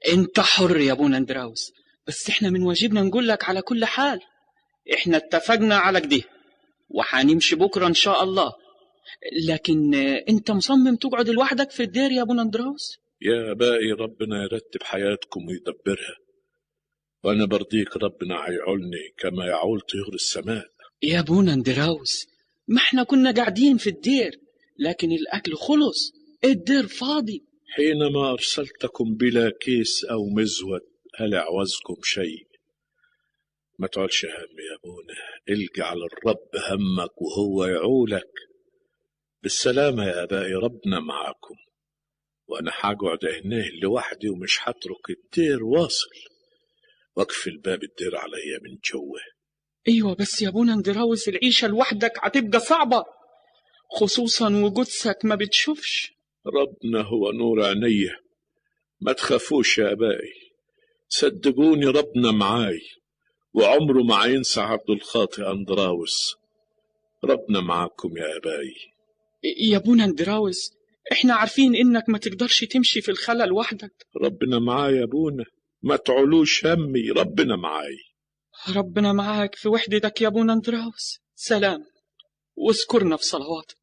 انت حر يا ابونا اندراوس بس احنا من واجبنا نقول لك على كل حال احنا اتفقنا على كده وحنمشي بكره ان شاء الله لكن آه، انت مصمم تقعد لوحدك في الدير يا ابونا اندراوس يا باقي ربنا يرتب حياتكم ويدبرها وأنا برضيك ربنا هيعولني كما يعول طيور السماء يا ابونا اندراوس ما احنا كنا قاعدين في الدير لكن الاكل خلص الدير فاضي حينما أرسلتكم بلا كيس أو مزود هل أعوزكم شيء ما تعولش هم يا أبونا القى على الرب همك وهو يعولك بالسلامة يا أبائي ربنا معاكم وأنا حقعد هناه لوحدي ومش هترك الدير واصل واقفل باب الدير عليا من جوه ايوه بس يا ابونا اندراوس العيشه لوحدك هتبقى صعبه خصوصا وجودك ما بتشوفش ربنا هو نور عينيا ما تخافوش يا أبائي صدقوني ربنا معاي وعمره ما هينسى عبد الخاطئ أندراوس ربنا معاكم يا أبائي يا ابونا اندراوس احنا عارفين انك ما تقدرش تمشي في الخلا لوحدك ربنا معاي يا أبونا ما تعلوش همي ربنا معاي ربنا معاك في وحدتك يا ابونا اندراوس سلام واذكرنا في صلواتك